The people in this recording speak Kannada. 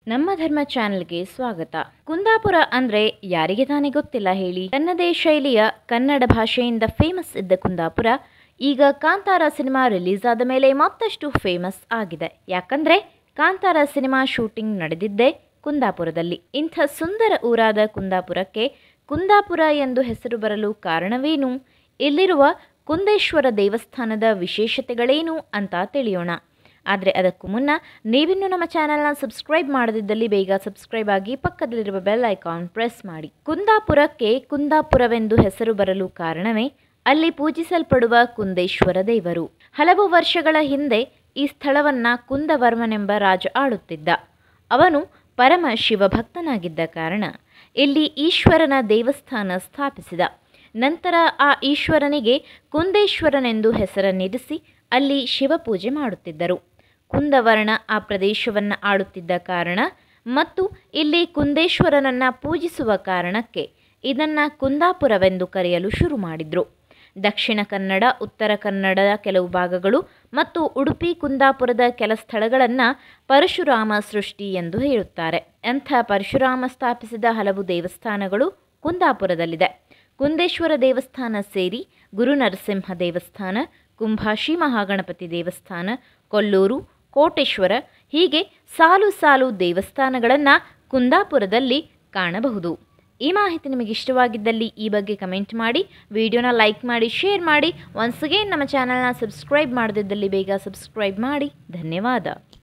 ನಮ್ಮ ಧರ್ಮ ಚಾನೆಲ್ಗೆ ಸ್ವಾಗತ ಕುಂದಾಪುರ ಅಂದ್ರೆ ಯಾರಿಗೆ ತಾನೇ ಗೊತ್ತಿಲ್ಲ ಹೇಳಿ ತನ್ನದೇ ಶೈಲಿಯ ಕನ್ನಡ ಭಾಷೆಯಿಂದ ಫೇಮಸ್ ಇದ್ದ ಕುಂದಾಪುರ ಈಗ ಕಾಂತಾರ ಸಿನಿಮಾ ರಿಲೀಸ್ ಆದ ಮೇಲೆ ಮತ್ತಷ್ಟು ಫೇಮಸ್ ಆಗಿದೆ ಯಾಕಂದ್ರೆ ಕಾಂತಾರ ಸಿನಿಮಾ ಶೂಟಿಂಗ್ ನಡೆದಿದ್ದೇ ಕುಂದಾಪುರದಲ್ಲಿ ಇಂಥ ಸುಂದರ ಊರಾದ ಕುಂದಾಪುರಕ್ಕೆ ಕುಂದಾಪುರ ಎಂದು ಹೆಸರು ಬರಲು ಕಾರಣವೇನು ಇಲ್ಲಿರುವ ಕುಂದೇಶ್ವರ ದೇವಸ್ಥಾನದ ವಿಶೇಷತೆಗಳೇನು ಅಂತ ತಿಳಿಯೋಣ ಆದರೆ ಅದಕ್ಕೂ ಮುನ್ನ ನೀವಿನ್ನೂ ನಮ್ಮ ಚಾನೆಲ್ನ ಸಬ್ಸ್ಕ್ರೈಬ್ ಮಾಡದಿದ್ದಲ್ಲಿ ಬೇಗ ಸಬ್ಸ್ಕ್ರೈಬ್ ಆಗಿ ಪಕ್ಕದಲ್ಲಿರುವ ಬೆಲ್ ಐಕಾನ್ ಪ್ರೆಸ್ ಮಾಡಿ ಕುಂದಾಪುರಕ್ಕೆ ಕುಂದಾಪುರವೆಂದು ಹೆಸರು ಬರಲು ಕಾರಣವೇ ಅಲ್ಲಿ ಪೂಜಿಸಲ್ಪಡುವ ಕುಂದೇಶ್ವರ ದೇವರು ಹಲವು ವರ್ಷಗಳ ಹಿಂದೆ ಈ ಸ್ಥಳವನ್ನ ಕುಂದವರ್ಮನೆಂಬ ರಾಜ ಆಳುತ್ತಿದ್ದ ಅವನು ಪರಮ ಶಿವಭಕ್ತನಾಗಿದ್ದ ಕಾರಣ ಇಲ್ಲಿ ಈಶ್ವರನ ದೇವಸ್ಥಾನ ಸ್ಥಾಪಿಸಿದ ನಂತರ ಆ ಈಶ್ವರನಿಗೆ ಕುಂದೇಶ್ವರನೆಂದು ಹೆಸರನ್ನಿರಿಸಿ ಅಲ್ಲಿ ಶಿವಪೂಜೆ ಮಾಡುತ್ತಿದ್ದರು ಕುಂದವರ್ಣ ಆ ಪ್ರದೇಶವನ್ನು ಆಳುತ್ತಿದ್ದ ಕಾರಣ ಮತ್ತು ಇಲ್ಲಿ ಕುಂದೇಶ್ವರನನ್ನ ಪೂಜಿಸುವ ಕಾರಣಕ್ಕೆ ಇದನ್ನ ಕುಂದಾಪುರವೆಂದು ಕರೆಯಲು ಶುರು ಮಾಡಿದ್ರು ದಕ್ಷಿಣ ಕನ್ನಡ ಉತ್ತರ ಕನ್ನಡದ ಕೆಲವು ಭಾಗಗಳು ಮತ್ತು ಉಡುಪಿ ಕುಂದಾಪುರದ ಕೆಲ ಸ್ಥಳಗಳನ್ನು ಪರಶುರಾಮ ಸೃಷ್ಟಿ ಎಂದು ಹೇಳುತ್ತಾರೆ ಅಂಥ ಪರಶುರಾಮ ಸ್ಥಾಪಿಸಿದ ಹಲವು ದೇವಸ್ಥಾನಗಳು ಕುಂದಾಪುರದಲ್ಲಿದೆ ಕುಂದೇಶ್ವರ ದೇವಸ್ಥಾನ ಸೇರಿ ಗುರು ನರಸಿಂಹ ದೇವಸ್ಥಾನ ಕುಂಭಾಶಿ ಮಹಾಗಣಪತಿ ದೇವಸ್ಥಾನ ಕೊಲ್ಲೂರು ಕೋಟೇಶ್ವರ ಹೀಗೆ ಸಾಲು ಸಾಲು ದೇವಸ್ಥಾನಗಳನ್ನು ಕುಂದಾಪುರದಲ್ಲಿ ಕಾಣಬಹುದು ಈ ಮಾಹಿತಿ ನಿಮಗೆ ಇಷ್ಟವಾಗಿದ್ದಲ್ಲಿ ಈ ಬಗ್ಗೆ ಕಮೆಂಟ್ ಮಾಡಿ ವಿಡಿಯೋನ ಲೈಕ್ ಮಾಡಿ ಶೇರ್ ಮಾಡಿ ಒನ್ಸ್ ಅಗೇನ್ ನಮ್ಮ ಚಾನಲ್ನ ಸಬ್ಸ್ಕ್ರೈಬ್ ಮಾಡದಿದ್ದಲ್ಲಿ ಬೇಗ ಸಬ್ಸ್ಕ್ರೈಬ್ ಮಾಡಿ ಧನ್ಯವಾದ